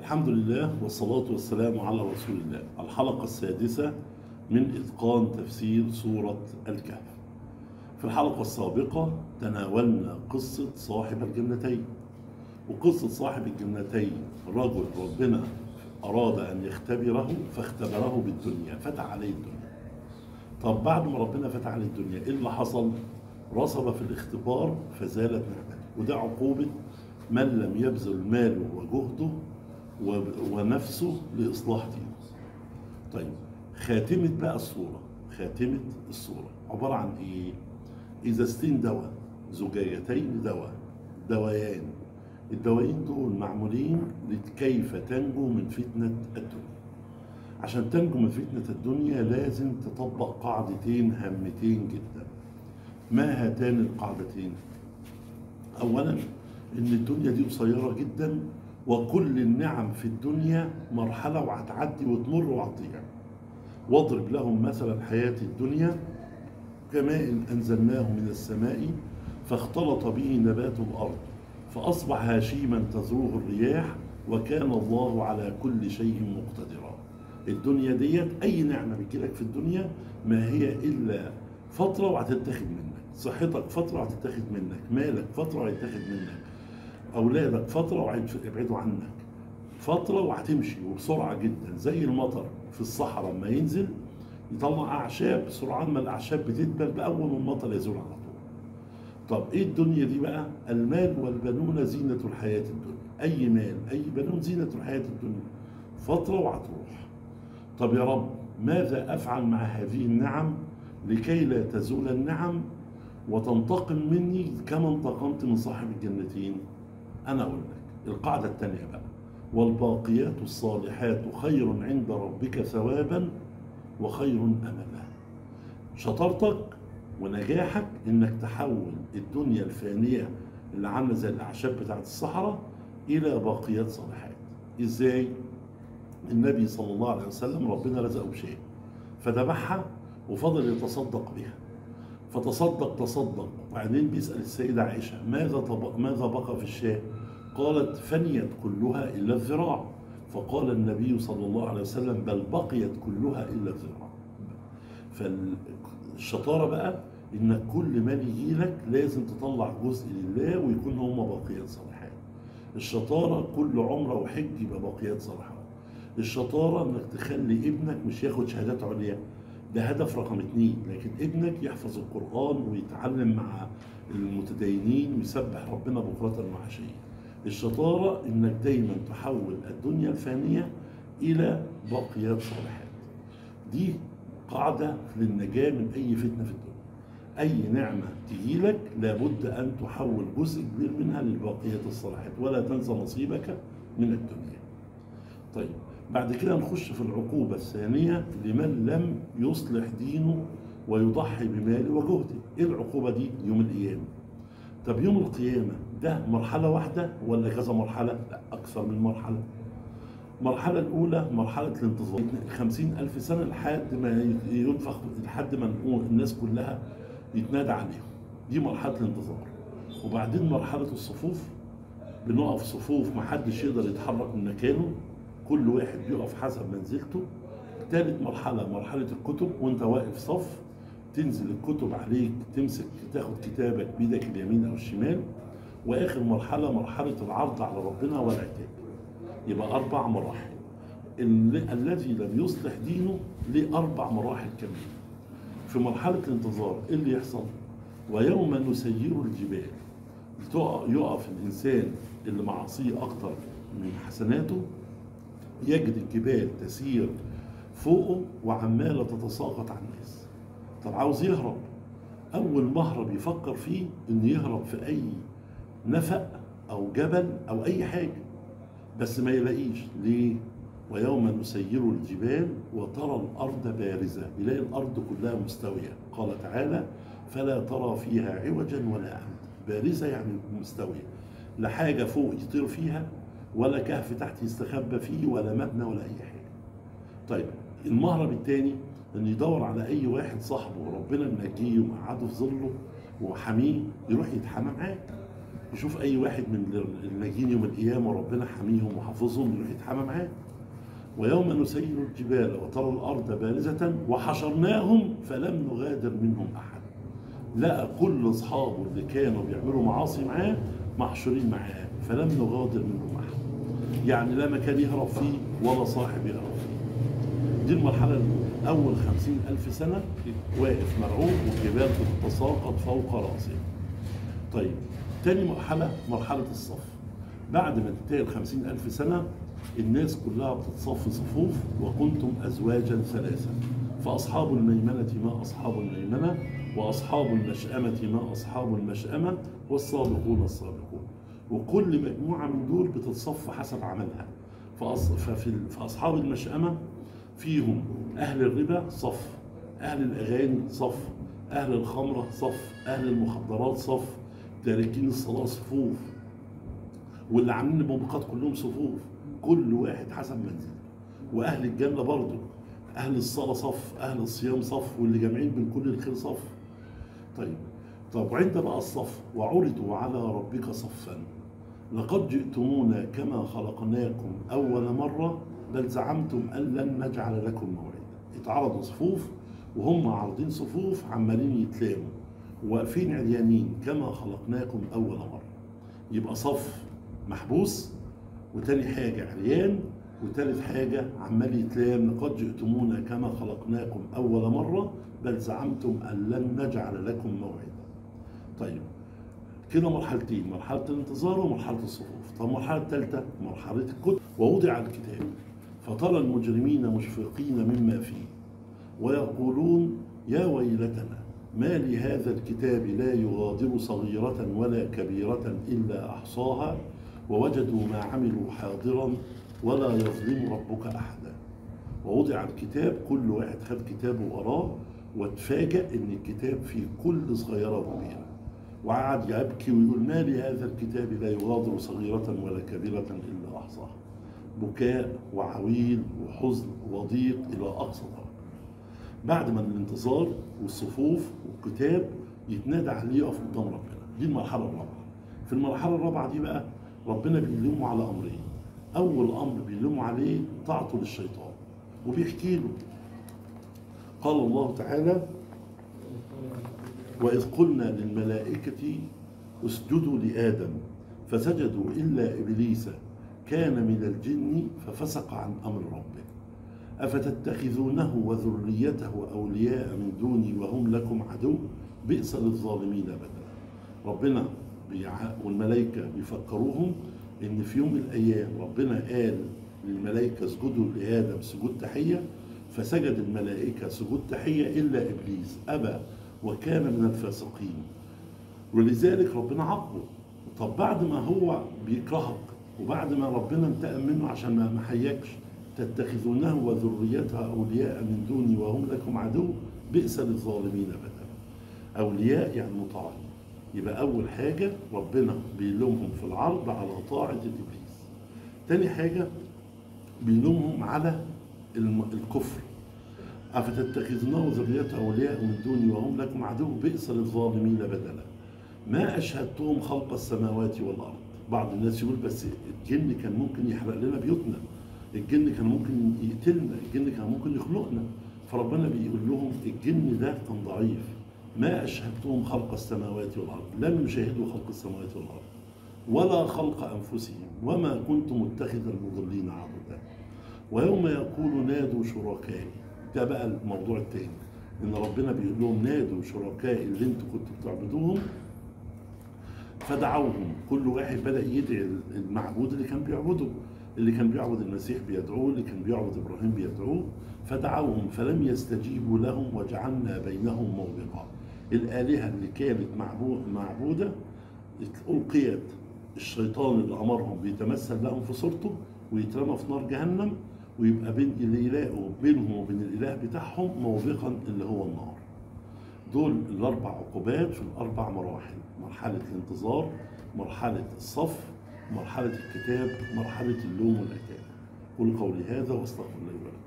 الحمد لله والصلاة والسلام على رسول الله الحلقة السادسة من إتقان تفسير سورة الكهف في الحلقة السابقة تناولنا قصة صاحب الجنتين وقصة صاحب الجنتين رجل ربنا أراد أن يختبره فاختبره بالدنيا فتح عليه الدنيا طب بعد ما ربنا فتح عليه الدنيا إيه اللي حصل؟ رصب في الاختبار فزالت نعمته وده عقوبة من لم يبذل ماله وجهده و- ونفسه لإصلاح دينه طيب خاتمة بقى الصورة خاتمة الصورة عبارة عن إيه؟ إزازتين دواء زجاجتين دواء دوايان الدوايين دول معمولين لكيف تنجو من فتنة الدنيا عشان تنجو من فتنة الدنيا لازم تطبق قاعدتين هامتين جدا ما هاتان القاعدتين اولا ان الدنيا دي قصيره جدا وكل النعم في الدنيا مرحله وهتعدي وتمر وهتضيع واضرب لهم مثل الحياه الدنيا كماء انزلناه من السماء فاختلط به نبات الارض فاصبح هشيما تزروه الرياح وكان الله على كل شيء مقتدرا الدنيا ديت اي نعمه بتجيلك في الدنيا ما هي الا فتره وهتتاخد منك صحتك فتره وهتتاخد منك مالك فتره وهيتاخد منك اولادك فتره وهيبعدوا عنك فتره وهتمشي وبسرعه جدا زي المطر في الصحراء لما ينزل يطلع اعشاب سرعان ما الاعشاب بتدبل باول ما المطر يزول على طول طب ايه الدنيا دي بقى المال والبنون زينة الحياة الدنيا اي مال اي بنون زينة الحياة الدنيا فترة وهتروح طب يا رب ماذا افعل مع هذه النعم لكي لا تزول النعم وتنتقم مني كما انتقمت من صاحب الجنتين انا اقول لك القاعدة الثانية بقى والباقيات الصالحات خير عند ربك ثوابا وخير املا شطارتك ونجاحك انك تحول الدنيا الفانيه اللي عامله زي الاعشاب بتاعت الصحراء الى باقيات صالحات ازاي النبي صلى الله عليه وسلم ربنا رزقه بشيء فذبحها وفضل يتصدق بها فتصدق تصدق وبعدين بيسال السيده عائشه ماذا طب... ماذا بقى في الشاة قالت فنيت كلها الا الذراع فقال النبي صلى الله عليه وسلم بل بقيت كلها الا الذراع فالشطاره بقى انك كل ما يجي لك لازم تطلع جزء لله ويكون هم باقيات صالحات الشطاره كل عمره وحج يبقى باقيات صالحات الشطاره انك تخلي ابنك مش ياخد شهادات عليا ده هدف رقم اتنين لكن ابنك يحفظ القرآن ويتعلم مع المتدينين ويسبح ربنا بكرة وعشية الشطارة انك دايما تحول الدنيا الفانية الى باقيات صالحات دي قاعدة للنجاة من أي فتنة في الدنيا أي نعمة تجيلك لابد أن تحول جزء كبير منها للباقيات الصالحات ولا تنسى نصيبك من الدنيا طيب بعد كده نخش في العقوبة الثانية لمن لم يصلح دينه ويضحي بماله وجهده ايه العقوبة دي يوم القيامة طب يوم القيامة ده مرحلة واحدة ولا كذا مرحلة لا أكثر من مرحلة المرحلة الأولى مرحلة الانتظار خمسين ألف سنة لحد ما ينفخ لحد ما نقول الناس كلها يتنادى عليهم دي مرحلة الانتظار وبعدين مرحلة الصفوف بنقف صفوف محدش يقدر يتحرك من مكانه كل واحد بيقف حسب منزلته ثالث مرحلة مرحلة الكتب وانت واقف صف تنزل الكتب عليك تمسك تاخد كتابك بيدك اليمين او الشمال واخر مرحلة مرحلة العرض على ربنا والعتاب يبقى اربع مراحل ال- الذي لم يصلح دينه ليه اربع مراحل كاملة في مرحلة الانتظار ايه اللي يحصل ويوم نسير الجبال تقع- يقف الانسان اللي معصيه اكتر من حسناته يجد الجبال تسير فوقه وعماله تتساقط على الناس طب عاوز يهرب اول مهرب يفكر فيه انه يهرب في اي نفق او جبل او اي حاجه بس ما يلاقيش ليه ويوم نسير الجبال وترى الارض بارزه يلاقي الارض كلها مستويه قال تعالى فلا ترى فيها عوجا ولا امتا بارزه يعني مستويه لا حاجه فوق يطير فيها ولا كهف تحت يستخبى فيه ولا مبنى ولا اي حاجه طيب المهرب الثاني انه يدور على اي واحد صاحبه ربنا منجيه ومقعده في ظله وحميه يروح يتحمى معاه يشوف اي واحد من الناجين يوم القيامه وربنا حاميهم وحافظهم يروح يتحامى معاه ويوم نسير الجبال وترى الارض بارزه وحشرناهم فلم نغادر منهم احد لقى كل اصحابه اللي كانوا بيعملوا معاصي معاه محشورين معاه فلم نغادر منهم احد يعني لا مكان يهرب فيه ولا صاحب يهرب فيه دي المرحلة الأولى أول خمسين ألف سنة واقف مرعوب والجبال تتساقط فوق رأسه طيب تاني مرحلة مرحلة الصف بعد ما تنتهي الخمسين ألف سنة الناس كلها بتتصف صفوف وكنتم أزواجا ثلاثة فأصحاب الميمنة ما أصحاب الميمنة وأصحاب المشأمة ما أصحاب المشأمة والسابقون السابقون وكل مجموعة من دول بتتصف حسب عملها فأص... ففي فأصحاب المشأمة فيهم أهل الربا صف أهل الأغاني صف أهل الخمرة صف أهل المخدرات صف تاركين الصلاة صفوف واللي عاملين الموبقات كلهم صفوف كل واحد حسب منزله وأهل الجنة برضه أهل الصلاة صف أهل الصيام صف واللي جامعين بين كل الخير صف طيب طب وعند بقى الصف وعرضوا على ربك صفا لقد جئتمونا كما خلقناكم أول مرة بل زعمتم أن لن نجعل لكم موعدا اتعرضوا صفوف وهم عارضين صفوف عمالين يتلاموا واقفين عريانين كما خلقناكم أول مرة يبقى صف محبوس وتاني حاجة عريان وتالت حاجة عمال يتلام لقد جئتمونا كما خلقناكم أول مرة بل زعمتم أن لن نجعل لكم موعدا طيب كده مرحلتين مرحلة الانتظار ومرحلة الصفوف طب المرحلة الثالثة مرحلة الكتب ووضع الكتاب فترى المجرمين مشفقين مما فيه ويقولون يا ويلتنا ما لهذا الكتاب لا يغادر صغيرة ولا كبيرة إلا أحصاها ووجدوا ما عملوا حاضرا ولا يظلم ربك أحدا ووضع الكتاب كل واحد خد كتابه وراه واتفاجأ إن الكتاب فيه كل صغيرة وكبيرة وقعد يبكي ويقول ما لهذا الكتاب لا يغادر صغيرة ولا كبيرة إلا أحصاها بكاء وعويل وحزن وضيق إلى أقصى درجة بعد ما الانتظار والصفوف والكتاب يتنادى عليه يقف قدام ربنا دي المرحلة الرابعة في المرحلة الرابعة دي بقى ربنا بيلومه على أمرين أول أمر بيلومه عليه طاعته للشيطان وبيحكي له قال الله تعالى وإذ قلنا للملائكة اسجدوا لآدم فسجدوا إلا إبليس كان من الجن ففسق عن أمر ربه أفتتخذونه وذريته أولياء من دوني وهم لكم عدو بئس للظالمين بدلا ربنا والملائكة بيفكروهم إن في يوم من الأيام ربنا قال للملائكة اسجدوا لآدم سجود تحية فسجد الملائكة سجود تحية إلا إبليس أبى وكان من الفاسقين ولذلك ربنا عاقبه طب بعد ما هو بيكرهك وبعد ما ربنا انتقم منه عشان ما حياكش تتخذونه وذريته أولياء من دوني وهم لكم عدو بئس للظالمين بدلا أولياء يعني مطاعين يبقى أول حاجة ربنا بيلومهم في العرض على طاعة الإبليس تاني حاجة بيلومهم على الكفر أفتتخذونه وذريته أولياء من دوني وهم لكم عدو بئس للظالمين بدلا ما أشهدتهم خلق السماوات والأرض بعض الناس يقول بس الجن كان ممكن يحرق لنا بيوتنا الجن كان ممكن يقتلنا الجن كان ممكن يخلقنا فربنا بيقول لهم الجن ده كان ضعيف ما أشهدتهم خلق السماوات والأرض لم يشاهدوا خلق السماوات والأرض ولا خلق أنفسهم وما كنت متخذ المضلين عبدا ويوم يقول نادوا شركائي ده بقى الموضوع التاني ان ربنا بيقول لهم نادوا شركائي اللي انتوا كنتوا بتعبدوهم فدعوهم كل واحد بدا يدعي المعبود اللي كان بيعبده اللي كان بيعبد المسيح بيدعوه اللي كان بيعبد ابراهيم بيدعوه فدعوهم فلم يستجيبوا لهم وجعلنا بينهم موبقا الالهه اللي كانت معبوده القيت الشيطان اللي امرهم بيتمثل لهم في صورته ويترمى في نار جهنم ويبقى بين الاله بينهم وبين الاله بتاعهم موبقا اللي هو النار دول الاربع عقوبات في الاربع مراحل مرحله الانتظار مرحله الصف مرحله الكتاب مرحله اللوم والعتاب قل قولي هذا واستغفر الله ولكم